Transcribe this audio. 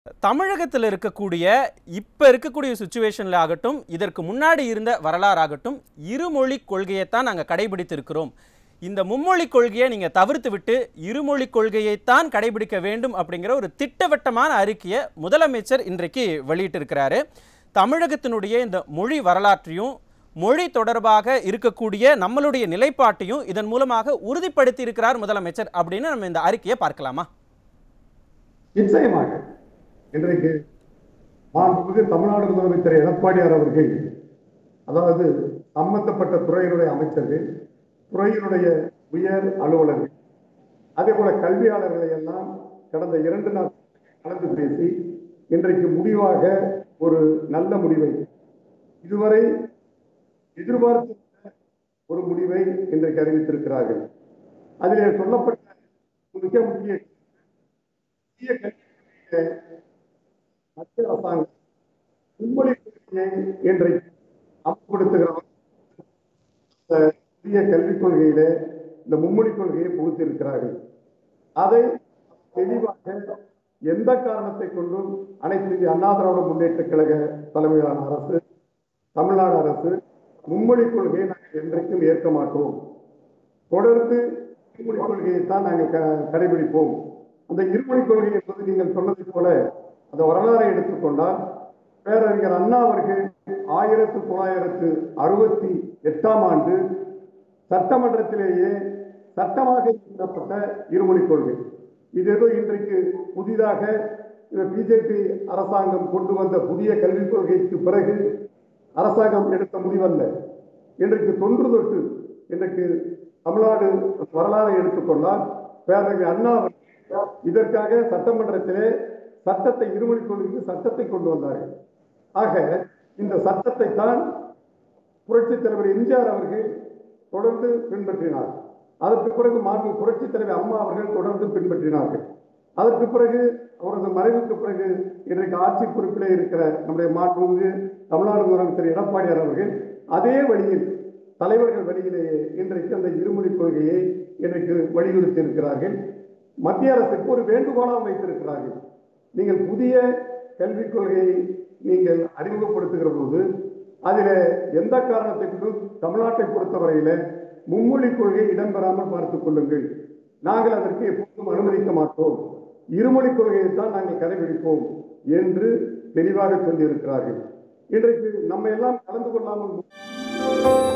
தமிழகத்தில் இருக்கக்கூடிய இப்போ இருக்கக்கூடிய சுச்சுவேஷனில் ஆகட்டும் இதற்கு முன்னாடி இருந்த வரலாறாகட்டும் இருமொழி கொள்கையைத்தான் நாங்கள் கடைபிடித்திருக்கிறோம் இந்த மும்மொழி கொள்கையை நீங்கள் தவிர்த்து விட்டு இருமொழி கொள்கையைத்தான் கடைபிடிக்க வேண்டும் அப்படிங்கிற ஒரு திட்டவட்டமான அறிக்கையை முதலமைச்சர் இன்றைக்கு வெளியிட்டிருக்கிறாரு தமிழகத்தினுடைய இந்த மொழி வரலாற்றையும் மொழி தொடர்பாக இருக்கக்கூடிய நம்மளுடைய நிலைப்பாட்டையும் இதன் மூலமாக உறுதிப்படுத்தி இருக்கிறார் முதலமைச்சர் அப்படின்னு நம்ம இந்த அறிக்கையை பார்க்கலாமா நிச்சயமாக இன்றைக்கு மாண்புமிகு தமிழ்நாடு முதலமைச்சர் எடப்பாடியார் அவர்கள் அதாவது சம்பந்தப்பட்ட துறையினுடைய அமைச்சர்கள் துறையினுடைய உயர் அலுவலர்கள் அதே போல கல்வியாளர்களை எல்லாம் கடந்த இரண்டு நாள் கலந்து பேசி இன்றைக்கு முடிவாக ஒரு நல்ல முடிவை இதுவரை எதிர்பார்த்த ஒரு முடிவை இன்றைக்கு அறிவித்திருக்கிறார்கள் அதிலே சொல்லப்பட்ட மிக முக்கிய புதிய கல்விக் மத்திய அரசாங்கம் மும்மொழி கொள்கையை இன்றைக்கு அமல்படுத்துகிறோம் இந்த புதிய கல்விக் கொள்கையில இந்த மும்மொழி கொள்கையை புகுத்திருக்கிறார்கள் அதை தெளிவாக எந்த காரணத்தை கொண்டும் அனைத்து இந்திய அண்ணா திராவிட முன்னேற்ற கழக தலைமையிலான அரசு தமிழ்நாடு அரசு மும்மொழி கொள்கையை நாங்கள் என்றைக்கும் ஏற்க மாட்டோம் தொடர்ந்து இருமொழி கொள்கையை தான் நாங்கள் க- கடைபிடிப்போம் அந்த இருமொழி கொள்கை என்பது நீங்கள் சொன்னதை போல அந்த வரலாறை எடுத்துக்கொண்டால் பேரறிஞர் அண்ணா அவர்கள் ஆயிரத்து தொள்ளாயிரத்து அறுபத்தி எட்டாம் ஆண்டு சட்டமன்றத்திலேயே சட்டமாக இயற்றப்பட்ட இருமொழி கொள்கை இது ஏதோ இன்றைக்கு புதிதாக பிஜேபி அரசாங்கம் கொண்டு வந்த புதிய கல்விக் கொள்கைக்கு பிறகு அரசாங்கம் எடுத்த முடிவல்ல இன்றைக்கு தொன்று தொட்டு இன்றைக்கு தமிழ்நாடு வரலாறை எடுத்துக்கொண்டால் பேரறிஞர் அண்ணா அவர்கள் இதற்காக சட்டமன்றத்திலே சட்டத்தை இருமொழி கொள்கைக்கு சட்டத்தை கொண்டு வந்தார்கள் ஆக இந்த சட்டத்தை தான் புரட்சித் தலைவர் எம்ஜிஆர் அவர்கள் தொடர்ந்து பின்பற்றினார் அதற்கு பிறகு மாண்பு புரட்சித் தலைவர் அம்மா அவர்கள் தொடர்ந்து பின்பற்றினார்கள் அதற்கு பிறகு அவரது மறைவுக்கு பிறகு இன்றைக்கு ஆட்சி பொறுப்பிலே இருக்கிற நம்முடைய மாண்புமிகு தமிழ்நாடு முதலமைச்சர் எடப்பாடியார் அவர்கள் அதே வழியில் தலைவர்கள் வழியிலேயே இன்றைக்கு அந்த இருமொழி கொள்கையை இன்றைக்கு வலியுறுத்தி இருக்கிறார்கள் மத்திய அரசுக்கு ஒரு வேண்டுகோளாக வைத்திருக்கிறார்கள் நீங்கள் புதிய கல்விக் கொள்கையை நீங்கள் அறிமுகப்படுத்துகிற போது அதில் எந்த காரணத்தை கொண்டும் தமிழ்நாட்டை பொறுத்தவரையில மும்மொழி கொள்கை இடம்பெறாமல் பார்த்துக் கொள்ளுங்கள் நாங்கள் அதற்கு எப்போதும் அனுமதிக்க மாட்டோம் இருமொழி கொள்கையை தான் நாங்கள் கடைபிடிப்போம் என்று தெளிவாக சொல்லியிருக்கிறார்கள் இன்றைக்கு நம்ம எல்லாம் கலந்து கொள்ளாமல்